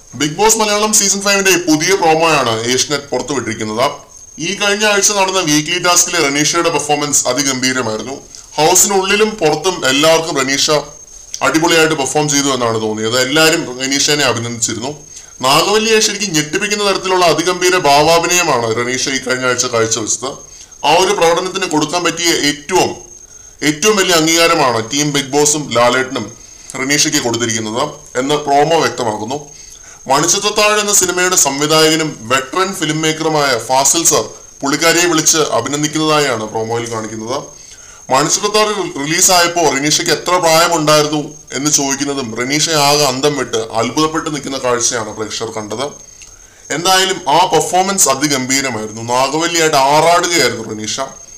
big Boss Malayalam season ഫൈവിന്റെ പുതിയ പ്രോമോയാണ് ഏഷ്യനെറ്റ് പുറത്തുവിട്ടിരിക്കുന്നത് ഈ കഴിഞ്ഞ ആഴ്ച നടന്ന വീക്ക്ലി ടാസ്കിലെ റനീഷയുടെ പെർഫോമൻസ് അതിഗംഭീരമായിരുന്നു ഹൗസിനുള്ളിലും പുറത്തും എല്ലാവർക്കും റനീഷ അടിപൊളിയായിട്ട് പെർഫോം ചെയ്തു എന്നാണ് തോന്നിയത് എല്ലാവരും റനീഷനെ അഭിനന്ദിച്ചിരുന്നു നാഗവല്ലിയെ ശരിക്കും ഞെട്ടിപ്പിക്കുന്ന തരത്തിലുള്ള അതിഗംഭീര ഭാവാഭിനയമാണ് റനീഷ ഈ കഴിഞ്ഞ ആഴ്ച കാഴ്ചവെച്ചത് ആ ഒരു പ്രകടനത്തിന് കൊടുക്കാൻ പറ്റിയ ഏറ്റവും ഏറ്റവും വലിയ അംഗീകാരമാണ് ടീം ബിഗ് ബോസും ലാലേട്ടനും റനീഷയ്ക്ക് കൊടുത്തിരിക്കുന്നത് എന്ന് പ്രോമോ വ്യക്തമാക്കുന്നു മണിച്ചിത്രത്താഴ് എന്ന സിനിമയുടെ സംവിധായകനും വെറ്ററൻ ഫിലിം മേക്കറുമായ ഫാസിൽ സർ പുള്ളിക്കാരിയെ വിളിച്ച് അഭിനന്ദിക്കുന്നതായാണ് പ്രോമോയിൽ കാണിക്കുന്നത് മണിച്ചിത്രത്താഴ് റിലീസായപ്പോൾ റനീഷയ്ക്ക് എത്ര പ്രായമുണ്ടായിരുന്നു എന്ന് ചോദിക്കുന്നതും റനീഷ ആകെ അന്തം വിട്ട് അത്ഭുതപ്പെട്ട് നിൽക്കുന്ന കാഴ്ചയാണ് പ്രേക്ഷകർ കണ്ടത് എന്തായാലും ആ പെർഫോമൻസ് അതിഗംഭീരമായിരുന്നു നാഗവല്ലിയായിട്ട് ആറാടുകയായിരുന്നു റനീഷ